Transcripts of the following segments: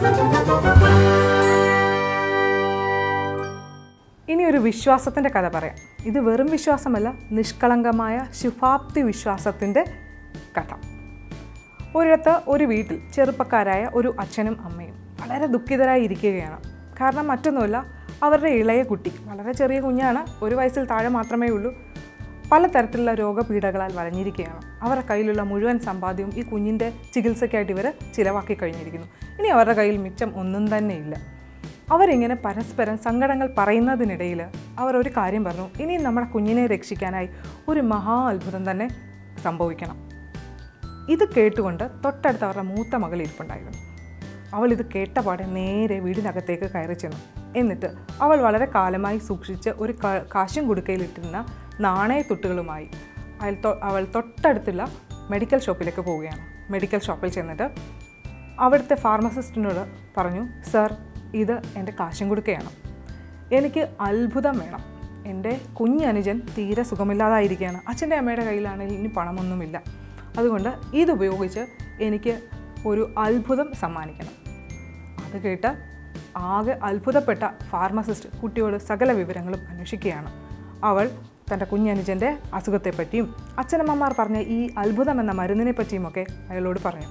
ഇനി ഒരു വിശ്വാസത്തിൻ്റെ കഥ പറയാം ഇത് വെറും വിശ്വാസമല്ല നിഷ്കളങ്കമായ ശുഭാപ്തി വിശ്വാസത്തിൻ്റെ കഥ ഒരിടത്ത് ഒരു വീട്ടിൽ ചെറുപ്പക്കാരായ ഒരു അച്ഛനും അമ്മയും വളരെ ദുഃഖിതരായി ഇരിക്കുകയാണ് കാരണം മറ്റൊന്നുമല്ല അവരുടെ ഇളയ കുട്ടി വളരെ ചെറിയ കുഞ്ഞാണ് ഒരു വയസ്സിൽ താഴെ മാത്രമേ ഉള്ളൂ പലതരത്തിലുള്ള രോഗപീഠകളാൽ വലഞ്ഞിരിക്കുകയാണ് അവരുടെ കയ്യിലുള്ള മുഴുവൻ സമ്പാദ്യവും ഈ കുഞ്ഞിൻ്റെ ചികിത്സയ്ക്കായിട്ട് ഇവർ ചിലവാക്കി കഴിഞ്ഞിരിക്കുന്നു ഇനി അവരുടെ കയ്യിൽ മിച്ചം ഒന്നും തന്നെയില്ല അവരിങ്ങനെ പരസ്പരം സങ്കടങ്ങൾ പറയുന്നതിനിടയിൽ അവർ ഒരു കാര്യം പറഞ്ഞു ഇനി നമ്മുടെ കുഞ്ഞിനെ രക്ഷിക്കാനായി ഒരു മഹാ അത്ഭുതം തന്നെ സംഭവിക്കണം ഇത് കേട്ടുകൊണ്ട് തൊട്ടടുത്ത് അവരുടെ മൂത്ത മകൾ ഇരിപ്പുണ്ടായിരുന്നു അവൾ ഇത് കേട്ടപാടെ നേരെ വീടിനകത്തേക്ക് കയറി ചെന്നു എന്നിട്ട് അവൾ വളരെ കാലമായി സൂക്ഷിച്ച് ഒരു ക- കാശും കുടുക്കയിലിട്ടിരുന്ന നാണയത്തുട്ടുകളുമായി അയാൾ തൊ- അവൾ തൊട്ടടുത്തുള്ള മെഡിക്കൽ ഷോപ്പിലേക്ക് പോവുകയാണ് മെഡിക്കൽ ഷോപ്പിൽ ചെന്നിട്ട് അവിടുത്തെ ഫാർമസിസ്റ്റിനോട് പറഞ്ഞു സർ ഇത് എൻ്റെ കാശും കൊടുക്കുകയാണ് എനിക്ക് അത്ഭുതം വേണം എൻ്റെ കുഞ്ഞനുജൻ തീരെ സുഖമില്ലാതായിരിക്കുകയാണ് അച്ഛൻ്റെ അമ്മയുടെ കയ്യിലാണെങ്കിൽ ഇനി പണമൊന്നുമില്ല അതുകൊണ്ട് ഇതുപയോഗിച്ച് എനിക്ക് ഒരു അത്ഭുതം സമ്മാനിക്കണം അത് കേട്ട് ആകെ അത്ഭുതപ്പെട്ട ഫാർമസിസ്റ്റ് കുട്ടിയോട് സകല വിവരങ്ങളും അന്വേഷിക്കുകയാണ് അവൾ തൻ്റെ കുഞ്ഞനുജൻ്റെ അസുഖത്തെപ്പറ്റിയും അച്ഛനമ്മമാർ പറഞ്ഞ ഈ അത്ഭുതം എന്ന മരുന്നിനെ പറ്റിയുമൊക്കെ അയാളോട് പറഞ്ഞു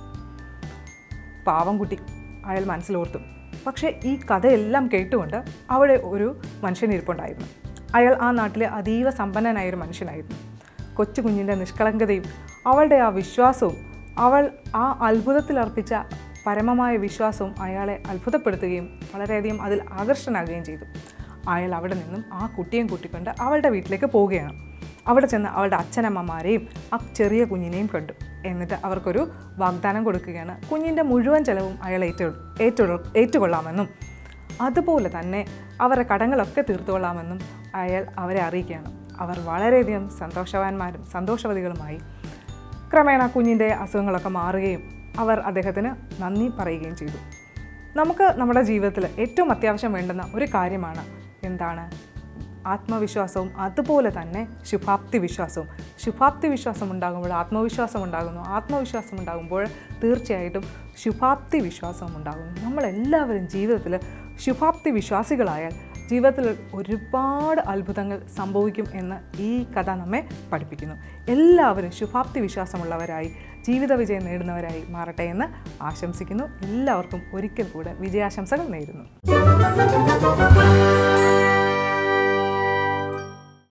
പാവം കുട്ടി അയാൾ മനസ്സിലോർത്തു പക്ഷേ ഈ കഥയെല്ലാം കേട്ടുകൊണ്ട് അവിടെ ഒരു മനുഷ്യൻ ഇരിപ്പുണ്ടായിരുന്നു അയാൾ ആ നാട്ടിലെ അതീവ സമ്പന്നനായ ഒരു മനുഷ്യനായിരുന്നു കൊച്ചു കുഞ്ഞിൻ്റെ നിഷ്കളങ്കതയും അവളുടെ ആ വിശ്വാസവും അവൾ ആ അത്ഭുതത്തിൽ അർപ്പിച്ച പരമമായ വിശ്വാസവും അയാളെ അത്ഭുതപ്പെടുത്തുകയും വളരെയധികം അതിൽ ആകർഷനാകുകയും ചെയ്തു അയാൾ അവിടെ നിന്നും ആ കുട്ടിയെയും കൂട്ടിക്കൊണ്ട് അവളുടെ വീട്ടിലേക്ക് പോവുകയാണ് അവിടെ ചെന്ന് അവളുടെ അച്ഛനമ്മമാരെയും ആ ചെറിയ കുഞ്ഞിനെയും കണ്ടു എന്നിട്ട് അവർക്കൊരു വാഗ്ദാനം കൊടുക്കുകയാണ് കുഞ്ഞിൻ്റെ മുഴുവൻ ചെലവും അയാൾ ഏറ്റു ഏറ്റു ഏറ്റുകൊള്ളാമെന്നും അതുപോലെ തന്നെ അവരുടെ കടങ്ങളൊക്കെ തീർത്തുകൊള്ളാമെന്നും അയാൾ അവരെ അറിയിക്കുകയാണ് അവർ വളരെയധികം സന്തോഷവാന്മാരും സന്തോഷവതികളുമായി ക്രമേണ കുഞ്ഞിൻ്റെ അസുഖങ്ങളൊക്കെ മാറുകയും അവർ അദ്ദേഹത്തിന് നന്ദി പറയുകയും ചെയ്തു നമുക്ക് നമ്മുടെ ജീവിതത്തിൽ ഏറ്റവും അത്യാവശ്യം വേണ്ടുന്ന ഒരു കാര്യമാണ് എന്താണ് ആത്മവിശ്വാസവും അതുപോലെ തന്നെ ശുഭാപ്തി വിശ്വാസവും ശുഭാപ്തി വിശ്വാസം ഉണ്ടാകുമ്പോൾ ആത്മവിശ്വാസം ഉണ്ടാകുന്നു ആത്മവിശ്വാസം ഉണ്ടാകുമ്പോൾ തീർച്ചയായിട്ടും ശുഭാപ്തി വിശ്വാസവും ഉണ്ടാകുന്നു നമ്മളെല്ലാവരും ജീവിതത്തിൽ ശുഭാപ്തി വിശ്വാസികളായാൽ ജീവിതത്തിൽ ഒരുപാട് അത്ഭുതങ്ങൾ സംഭവിക്കും എന്ന് ഈ കഥ നമ്മെ പഠിപ്പിക്കുന്നു എല്ലാവരും ശുഭാപ്തി വിശ്വാസമുള്ളവരായി ജീവിത വിജയം നേടുന്നവരായി മാറട്ടെ എന്ന് ആശംസിക്കുന്നു എല്ലാവർക്കും ഒരിക്കൽ കൂടെ വിജയാശംസകൾ നേരുന്നു